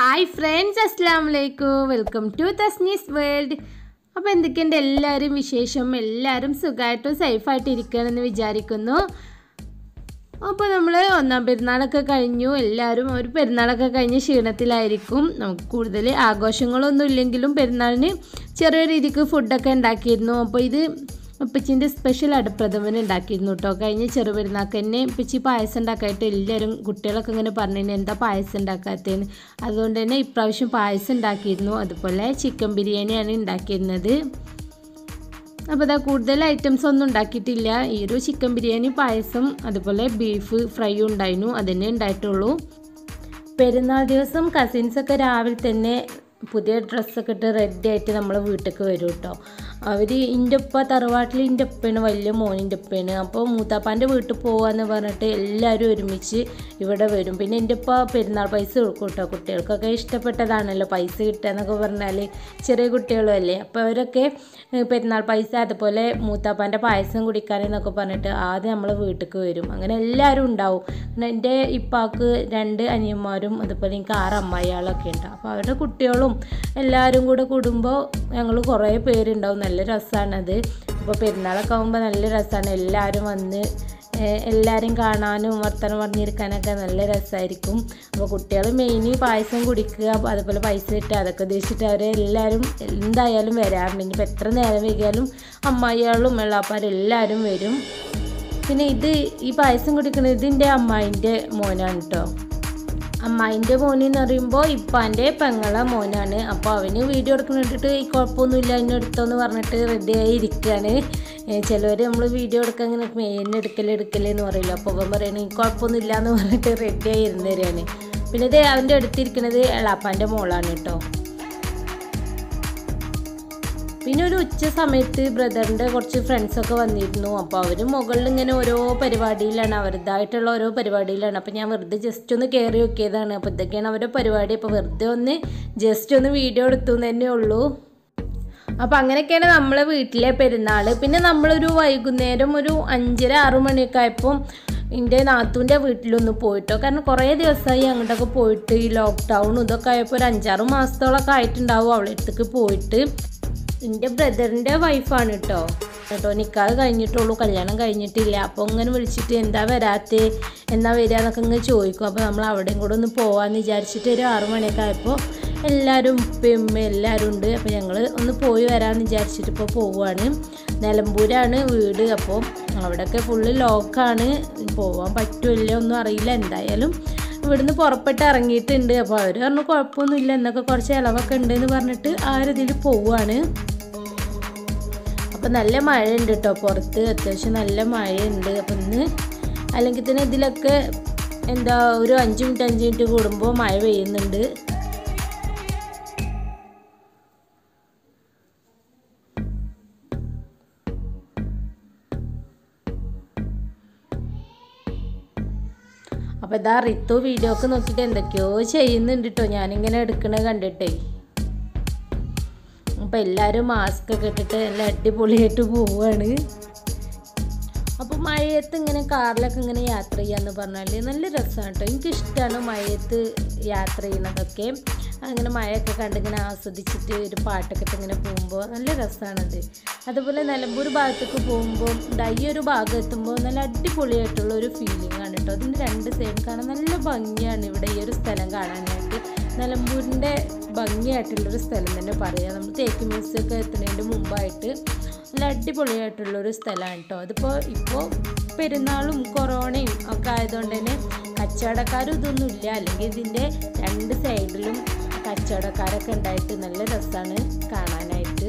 hi friends അസ്സാം വലൈക്കും welcome to തസ്നീസ് world അപ്പോൾ എന്തൊക്കെയുണ്ട് എല്ലാവരും വിശേഷം എല്ലാവരും സുഖമായിട്ടും സേഫായിട്ട് ഇരിക്കുകയാണെന്ന് വിചാരിക്കുന്നു അപ്പോൾ നമ്മൾ ഒന്നാം പെരുന്നാളൊക്കെ കഴിഞ്ഞു എല്ലാവരും ഒരു പെരുന്നാളൊക്കെ കഴിഞ്ഞ് ക്ഷീണത്തിലായിരിക്കും നമുക്ക് കൂടുതൽ ആഘോഷങ്ങളൊന്നും ഇല്ലെങ്കിലും പെരുന്നാളിന് ചെറിയ രീതിക്ക് ഫുഡൊക്കെ ഉണ്ടാക്കിയിരുന്നു അപ്പോൾ ഇത് ഉപ്പച്ചിൻ്റെ സ്പെഷ്യൽ അടുപ്രഥമൻ ഉണ്ടാക്കിയിരുന്നു കേട്ടോ കഴിഞ്ഞ ചെറുപെരുന്നാൾക്ക് തന്നെ ഉപ്പച്ചി പായസം ഉണ്ടാക്കായിട്ട് എല്ലാവരും കുട്ടികളൊക്കെ ഇങ്ങനെ പറഞ്ഞു എന്താ പായസം ഉണ്ടാക്കാത്തതെന്ന് അതുകൊണ്ട് തന്നെ ഇപ്രാവശ്യം പായസം ഉണ്ടാക്കിയിരുന്നു അതുപോലെ ചിക്കൻ ബിരിയാണിയാണ് ഉണ്ടാക്കിയിരുന്നത് അപ്പോൾ ഇതാ കൂടുതൽ ഐറ്റംസ് ഒന്നും ഉണ്ടാക്കിയിട്ടില്ല ഈ ഒരു ചിക്കൻ ബിരിയാണി പായസം അതുപോലെ ബീഫ് ഫ്രൈ ഉണ്ടായിരുന്നു അതന്നെ ഉണ്ടായിട്ടുള്ളൂ പെരുന്നാൾ ദിവസം കസിൻസൊക്കെ രാവിലെ തന്നെ പുതിയ ഡ്രസ്സൊക്കെ ഇട്ട് റെഡി ആയിട്ട് നമ്മളെ വീട്ടിലേക്ക് വരും കേട്ടോ അവർ എൻ്റെ ഉപ്പ തറവാട്ടിൽ എൻ്റെ ഉപ്പയാണ് വലിയ മോനിൻ്റെ ഉപ്പയാണ് അപ്പോൾ മൂത്താപ്പാൻ്റെ വീട്ടിൽ പോകാമെന്ന് പറഞ്ഞിട്ട് എല്ലാവരും ഒരുമിച്ച് ഇവിടെ വരും പിന്നെ എൻ്റെ ഉപ്പ പെരുന്നാൾ പൈസ കൊടുക്കും കേട്ടോ കുട്ടികൾക്കൊക്കെ ഇഷ്ടപ്പെട്ടതാണല്ലോ പൈസ കിട്ടുക എന്നൊക്കെ പറഞ്ഞാൽ ചെറിയ കുട്ടികളും അല്ലേ അപ്പോൾ അവരൊക്കെ ഏഹ്, പെരുന്നാൾ പൈസ അതുപോലെ മൂത്താപ്പാൻ്റെ പായസം കുടിക്കാനെന്നൊക്കെ പറഞ്ഞിട്ട് ആദ്യം നമ്മളെ വീട്ടിലേക്ക് വരും അങ്ങനെ എല്ലാവരും ഉണ്ടാവും പിന്നെ എൻ്റെ ഇപ്പാക്ക് രണ്ട് അനിയന്മാരും അതുപോലെ എനിക്ക് ആറ് അമ്മായികളൊക്കെ ഉണ്ട് അപ്പോൾ അവരുടെ കുട്ടികളും എല്ലാവരും കൂടെ കൂടുമ്പോൾ ഞങ്ങൾ കുറേ പേരുണ്ടാവും നല്ല രസമാണത് അപ്പോൾ പെരുന്നാളൊക്കെ ആകുമ്പോൾ നല്ല രസമാണ് എല്ലാവരും വന്ന് ഏഹ്, എല്ലാവരും കാണാനും വർത്തമാനം പറഞ്ഞിരിക്കാനൊക്കെ നല്ല രസമായിരിക്കും അപ്പോൾ കുട്ടികൾ മെയിൻ പായസം കുടിക്കുക അപ്പോൾ അതുപോലെ പൈസ കിട്ടുക അതൊക്കെ ഉദ്ദേശിച്ചിട്ട് അവർ എല്ലാവരും എന്തായാലും വരാറുണ്ട് ഇനിയിപ്പോൾ എത്ര നേരം വൈകിയാലും അമ്മായികളും വെള്ളാപ്പാരും എല്ലാവരും വരും പിന്നെ ഇത് ഈ പായസം കുടിക്കുന്നത് ഇതിൻ്റെ അമ്മായിൻ്റെ മോനാണ് കേട്ടോ അമ്മായിൻ്റെ മോന് എന്ന് പറയുമ്പോൾ ഇപ്പാൻ്റെ പെങ്ങളെ മോനാണ് അപ്പോൾ അവന് വീഡിയോ എടുക്കുന്നിട്ട് ഈ കുഴപ്പമൊന്നുമില്ല അതിന് എടുത്തോന്ന് പറഞ്ഞിട്ട് റെഡി ആയി ഇരിക്കുകയാണ് ചിലവർ നമ്മൾ വീഡിയോ എടുക്കാൻ ഇങ്ങനെ മെയിൻ എടുക്കൽ എടുക്കൽ എന്ന് പറയില്ല അപ്പോൾ അവൻ പറയണ ഈ കുഴപ്പമൊന്നുമില്ല എന്ന് പറഞ്ഞിട്ട് റെഡി ആയി ഇരുന്ന് തരികയാണ് പിന്നെ ഇത് അവൻ്റെ അടുത്തിരിക്കുന്നത് എളാപ്പാൻ്റെ മോളാണ് കേട്ടോ പിന്നെ ഒരു ഉച്ച സമയത്ത് ബ്രദറിൻ്റെ കുറച്ച് ഫ്രണ്ട്സൊക്കെ വന്നിരുന്നു അപ്പോൾ അവർ മുകളിൽ ഇങ്ങനെ ഓരോ പരിപാടിയിലാണ് അവരുടേതായിട്ടുള്ള ഓരോ പരിപാടിയിലാണ് അപ്പോൾ ഞാൻ വെറുതെ ജസ്റ്റ് ഒന്ന് കയറി നോക്കിയതാണ് അപ്പോൾ ഇതൊക്കെയാണ് അവരുടെ പരിപാടി അപ്പോൾ വെറുതെ ഒന്ന് ജസ്റ്റ് ഒന്ന് വീഡിയോ എടുത്തു എന്ന് തന്നെ ഉള്ളൂ അപ്പോൾ അങ്ങനെയൊക്കെയാണ് നമ്മളെ വീട്ടിലെ പെരുന്നാൾ പിന്നെ നമ്മളൊരു വൈകുന്നേരം ഒരു അഞ്ചര ആറു മണിയൊക്കെ ആയപ്പോൾ എൻ്റെ നാത്തൂൻ്റെ വീട്ടിലൊന്ന് പോയിട്ടോ കാരണം കുറേ ദിവസമായി അങ്ങോട്ടൊക്കെ പോയിട്ട് ഈ ലോക്ക്ഡൗൺ ഇതൊക്കെ ആയപ്പോൾ ഒരു അഞ്ചാറ് മാസത്തോളമൊക്കെ ആയിട്ടുണ്ടാവും അവളെ അടുത്തേക്ക് പോയിട്ട് എൻ്റെ ബ്രദറിൻ്റെ വൈഫാണ് കേട്ടോ കേട്ടോ നിക്കാഹ് കഴിഞ്ഞിട്ടുള്ളൂ കല്യാണം കഴിഞ്ഞിട്ടില്ല അപ്പോൾ ഇങ്ങനെ വിളിച്ചിട്ട് എന്താ വരാത്തേ എന്നാ വരിക എന്നൊക്കെ ഇങ്ങനെ ചോദിക്കും അപ്പോൾ നമ്മൾ അവിടെയും കൂടെ ഒന്ന് പോകാമെന്ന് വിചാരിച്ചിട്ട് ഒരു ആറു മണിയൊക്കെ ആയപ്പോൾ എല്ലാവരും ഉപ്പയും ഉമ്മയും എല്ലാവരും ഉണ്ട് അപ്പോൾ ഞങ്ങൾ ഒന്ന് പോയി വരാമെന്ന് വിചാരിച്ചിട്ട് ഇപ്പോൾ പോവുകയാണ് നിലമ്പൂരാണ് വീട് അപ്പോൾ അവിടെയൊക്കെ ഫുള്ള് ലോക്കാണ് പോകാൻ പറ്റുമല്ലോ ഒന്നും അറിയില്ല എന്തായാലും ഇവിടുന്ന് പുറപ്പെട്ട് ഇറങ്ങിയിട്ടുണ്ട് അപ്പോൾ അവർ പറഞ്ഞു കുഴപ്പമൊന്നുമില്ല എന്നൊക്കെ കുറച്ച് ഇളവൊക്കെ ഉണ്ടെന്ന് പറഞ്ഞിട്ട് ആ ഒരു ഇതിൽ പോവുകയാണ് അപ്പോൾ നല്ല മഴയുണ്ട് കേട്ടോ പുറത്ത് അത്യാവശ്യം നല്ല മഴയുണ്ട് അപ്പം ഇന്ന് അല്ലെങ്കിൽ തന്നെ ഇതിലൊക്കെ എന്താ ഒരു അഞ്ച് മിനിറ്റ് അഞ്ച് മിനിറ്റ് കൂടുമ്പോൾ മഴ പെയ്യുന്നുണ്ട് അപ്പോൾ ഇതാ റിത്തു വീഡിയോ ഒക്കെ നോക്കിയിട്ട് എന്തൊക്കെയോ ചെയ്യുന്നുണ്ട് കേട്ടോ ഞാനിങ്ങനെ എടുക്കണത് കണ്ടിട്ടേ അപ്പോൾ എല്ലാവരും മാസ്ക് ഒക്കെ ഇട്ടിട്ട് നല്ല അടിപൊളിയായിട്ട് പോവുകയാണ് അപ്പോൾ മഴയത്ത് ഇങ്ങനെ കാറിലൊക്കെ ഇങ്ങനെ യാത്ര ചെയ്യാന്ന് പറഞ്ഞാൽ നല്ല രസമാണ് കേട്ടോ എനിക്കിഷ്ടമാണ് മഴയത്ത് യാത്ര ചെയ്യുന്നതൊക്കെ അങ്ങനെ മഴയൊക്കെ കണ്ട് ഇങ്ങനെ ആസ്വദിച്ചിട്ട് ഒരു പാട്ടൊക്കെ ഇട്ട് ഇങ്ങനെ പോകുമ്പോൾ നല്ല രസമാണത് അതുപോലെ നിലമ്പൂർ ഭാഗത്തേക്ക് പോകുമ്പോൾ ദാ ഈ ഒരു ഭാഗം എത്തുമ്പോൾ നല്ല അടിപൊളിയായിട്ടുള്ള ഒരു ഫീലിംഗ് ആണ് കേട്ടോ അതിൻ്റെ രണ്ട് സൈഡ് കാണാൻ നല്ല ഭംഗിയാണ് ഇവിടെ ഈ ഒരു സ്ഥലം കാണാനായിട്ട് നിലമ്പൂരിൻ്റെ ഭംഗിയായിട്ടുള്ളൊരു സ്ഥലം തന്നെ പറയാം നമ്മൾ തേക്ക് മ്യൂസിയമൊക്കെ എത്തുന്നതിൻ്റെ മുമ്പായിട്ട് നല്ല അടിപൊളിയായിട്ടുള്ളൊരു സ്ഥലമാണ് കേട്ടോ അതിപ്പോൾ ഇപ്പോൾ പെരുന്നാളും കൊറോണയും ഒക്കെ ആയതുകൊണ്ട് തന്നെ കച്ചവടക്കാരും ഇതൊന്നും ഇല്ല അല്ലെങ്കിൽ ഇതിൻ്റെ രണ്ട് സൈഡിലും കച്ചവടക്കാരൊക്കെ ഉണ്ടായിട്ട് നല്ല രസമാണ് കാണാനായിട്ട്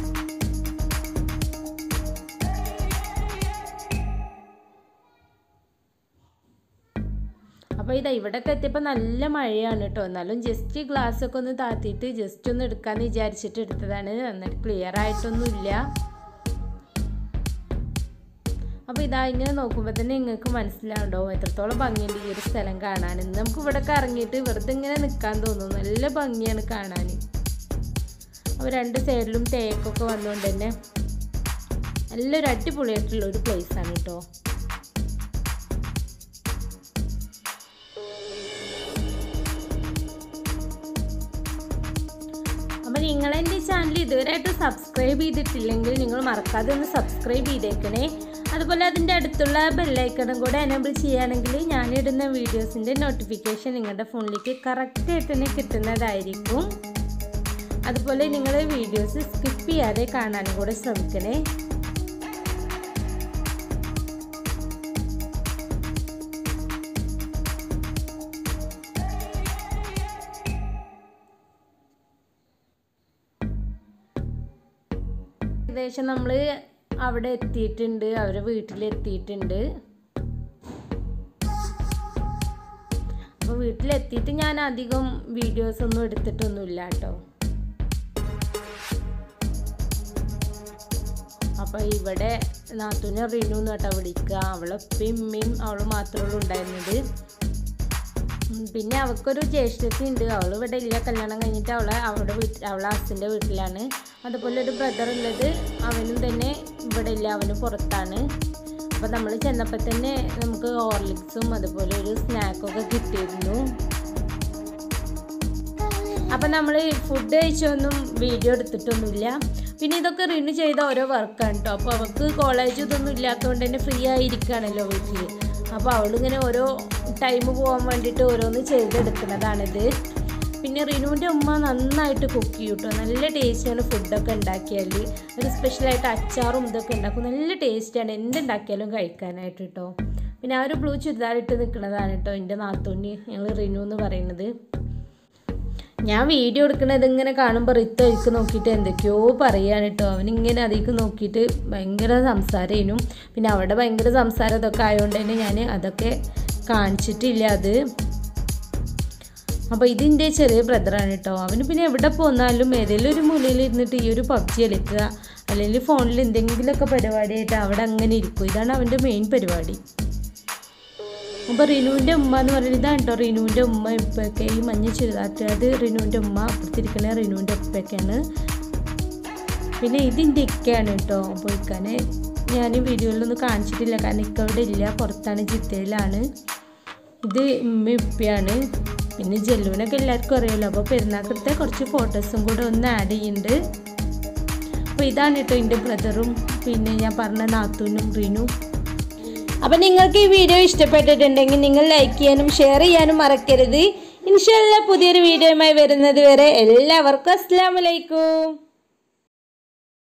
അപ്പോൾ ഇതാ ഇവിടെയൊക്കെ എത്തിയപ്പോൾ നല്ല മഴയാണ് കേട്ടോ എന്നാലും ജസ്റ്റ് ഗ്ലാസ് ഒക്കെ ഒന്ന് താത്തിയിട്ട് ജസ്റ്റ് ഒന്ന് എടുക്കാമെന്ന് വിചാരിച്ചിട്ട് എടുത്തതാണ് എന്നിട്ട് ക്ലിയർ ആയിട്ടൊന്നുമില്ല അപ്പോൾ ഇതാ ഇങ്ങനെ നോക്കുമ്പോൾ തന്നെ നിങ്ങൾക്ക് മനസ്സിലാവുണ്ടാവും എത്രത്തോളം ഭംഗിയുണ്ട് ഈ ഒരു സ്ഥലം കാണാൻ ഇന്ന് നമുക്ക് ഇവിടെയൊക്കെ ഇറങ്ങിയിട്ട് വെറുതെ ഇങ്ങനെ നിൽക്കാൻ തോന്നും നല്ല ഭംഗിയാണ് കാണാൻ അപ്പോൾ രണ്ട് സൈഡിലും തേക്കൊക്കെ വന്നുകൊണ്ട് തന്നെ നല്ലൊരു അടിപൊളിയായിട്ടുള്ള ഒരു place ആണ് കേട്ടോ ചാനൽ ഇതുവരെയായിട്ട് സബ്സ്ക്രൈബ് ചെയ്തിട്ടില്ലെങ്കിൽ നിങ്ങൾ മറക്കാതെ ഒന്ന് സബ്സ്ക്രൈബ് ചെയ്തേക്കണേ അതുപോലെ അതിൻ്റെ അടുത്തുള്ള ബെല്ലൈക്കണും കൂടെ എനേബിൾ ചെയ്യുകയാണെങ്കിൽ ഞാനിടുന്ന വീഡിയോസിൻ്റെ നോട്ടിഫിക്കേഷൻ നിങ്ങളുടെ ഫോണിലേക്ക് കറക്റ്റായിട്ട് തന്നെ കിട്ടുന്നതായിരിക്കും അതുപോലെ നിങ്ങൾ വീഡിയോസ് സ്കിപ്പ് ചെയ്യാതെ കാണാനും കൂടെ ശ്രമിക്കണേ ഏകദേശം നമ്മൾ അവിടെ എത്തിയിട്ടുണ്ട് അവരെ വീട്ടിലെത്തിയിട്ടുണ്ട് അപ്പോൾ വീട്ടിലെത്തിയിട്ട് ഞാൻ അധികം വീഡിയോസ് ഒന്നും എടുത്തിട്ടൊന്നുമില്ല കേട്ടോ അപ്പോൾ ഇവിടെ നാത്തൂനെ റിനു എന്ന് കേട്ടോ വിളിക്കുക അവളെ ഉപ്പയും ഉമ്മയും അവൾ മാത്രമേ ഉള്ളൂ ഉണ്ടായിരുന്നത് ഉം, പിന്നെ അവൾക്കൊരു ജ്യേഷ്ഠത്തി ഉണ്ട് അവൾ ഇവിടെ ഇല്ല കല്യാണം കഴിഞ്ഞിട്ട് അവളെ അവളുടെ വീട്ടിൽ അവളെ അച്ഛൻ്റെ വീട്ടിലാണ് അതുപോലെ ഒരു ബ്രദർ ഉള്ളത് അവനും തന്നെ ഇവിടെ ഇല്ല അവന് പുറത്താണ് അപ്പോൾ നമ്മൾ ചെന്നപ്പോൾ തന്നെ നമുക്ക് ഹോർലിക്സും അതുപോലെ ഒരു സ്നാക്കൊക്കെ കിട്ടിയിരുന്നു അപ്പം നമ്മൾ ഫുഡ് കഴിച്ചൊന്നും വീഡിയോ എടുത്തിട്ടൊന്നുമില്ല പിന്നെ ഇതൊക്കെ റിനു ചെയ്ത ഓരോ വർക്കാണ് കേട്ടോ അപ്പോൾ അവൾക്ക് കോളേജ് ഇതൊന്നും ഇല്ലാത്തതുകൊണ്ട് തന്നെ ഫ്രീ ആയിരിക്കുകയാണല്ലോ വീട്ടിൽ അപ്പോൾ അവളിങ്ങനെ ഓരോ ടൈം പോകാൻ വേണ്ടിയിട്ട് ഓരോന്ന് ചെയ്തെടുക്കുന്നതാണിത് പിന്നെ റിനുവിൻ്റെ ഉമ്മ നന്നായിട്ട് കുക്ക് ചെയ്യും കേട്ടോ നല്ല ടേസ്റ്റാണ് ഫുഡൊക്കെ ഉണ്ടാക്കിയാൽ ഒരു സ്പെഷ്യലായിട്ട് അച്ചാറും ഇതൊക്കെ ഉണ്ടാക്കും നല്ല ടേസ്റ്റാണ് എന്തുണ്ടാക്കിയാലും കഴിക്കാനായിട്ട് കേട്ടോ പിന്നെ ആ ഒരു ബ്ലൂ ചുരിദാർ ഇട്ട് നിൽക്കുന്നതാണ് കേട്ടോ എൻ്റെ നാത്തൂന് ഞങ്ങൾ റിനു എന്ന് പറയുന്നത് ഞാൻ വീഡിയോ എടുക്കുന്നത് ഇങ്ങനെ കാണുമ്പോൾ റിത്ത് അതിക്ക് നോക്കിയിട്ട് എന്തൊക്കെയോ പറയാണ് കേട്ടോ അവനിങ്ങനെ അതിലേക്ക് നോക്കിയിട്ട് ഭയങ്കര സംസാരമായിരുന്നു പിന്നെ അവിടെ ഭയങ്കര സംസാരം ഇതൊക്കെ ആയതുകൊണ്ട് തന്നെ ഞാൻ അതൊക്കെ കാണിച്ചിട്ടില്ല അത് അപ്പോൾ ഇതിൻ്റെ ചെറിയ ബ്രദറാണ് കേട്ടോ അവന് പിന്നെ എവിടെ പോന്നാലും ഏതെങ്കിലും ഒരു മൂലയിൽ ഇരുന്നിട്ട് ഈ ഒരു പബ്ജി കളിക്കുക അല്ലെങ്കിൽ ഫോണിൽ എന്തെങ്കിലുമൊക്കെ പരിപാടിയായിട്ട് അവിടെ അങ്ങനെ ഇരിക്കും ഇതാണ് അവൻ്റെ മെയിൻ പരിപാടി അപ്പോൾ റിനുവിൻ്റെ ഉമ്മ എന്ന് പറയുന്നത് ഇതാണ് കേട്ടോ റിനുവിൻ്റെ ഉമ്മ ഇപ്പൊക്കെ ഈ മഞ്ഞ ചുരിദാറ്റ് അത് റിനുവിൻ്റെ ഉമ്മ അപ്പുറത്തിരിക്കണ റിനുവിൻ്റെ ഉപ്പയൊക്കെയാണ് പിന്നെ ഇതിൻ്റെ ഇക്കയാണ് കേട്ടോ അപ്പോൾ ഇക്കാനെ ഞാൻ വീഡിയോയിലൊന്നും കാണിച്ചിട്ടില്ല കാരണം ഇക്ക ഇവിടെ ഇല്ല പുറത്താണ് ജിദ്ദയിലാണ് ഇത് ഉമ്മ ഉപ്പയാണ് പിന്നെ ജെല്ലുവിനൊക്കെ എല്ലാവർക്കും അറിയാമല്ലോ അപ്പോൾ പെരുന്നാക്കടുത്തെ കുറച്ച് ഫോട്ടോസും കൂടെ ഒന്ന് ആഡ് ചെയ്യുന്നുണ്ട് അപ്പോൾ ഇതാണ് കേട്ടോ എൻ്റെ ബ്രദറും പിന്നെ ഞാൻ പറഞ്ഞ നാത്തൂനും റീനും അപ്പം നിങ്ങൾക്ക് ഈ വീഡിയോ ഇഷ്ടപ്പെട്ടിട്ടുണ്ടെങ്കിൽ നിങ്ങൾ ലൈക്ക് ചെയ്യാനും ഷെയർ ചെയ്യാനും മറക്കരുത് ഇൻഷല്ല പുതിയൊരു വീഡിയോയുമായി വരുന്നത് വരെ എല്ലാവർക്കും അസ്സാം വലൈക്കും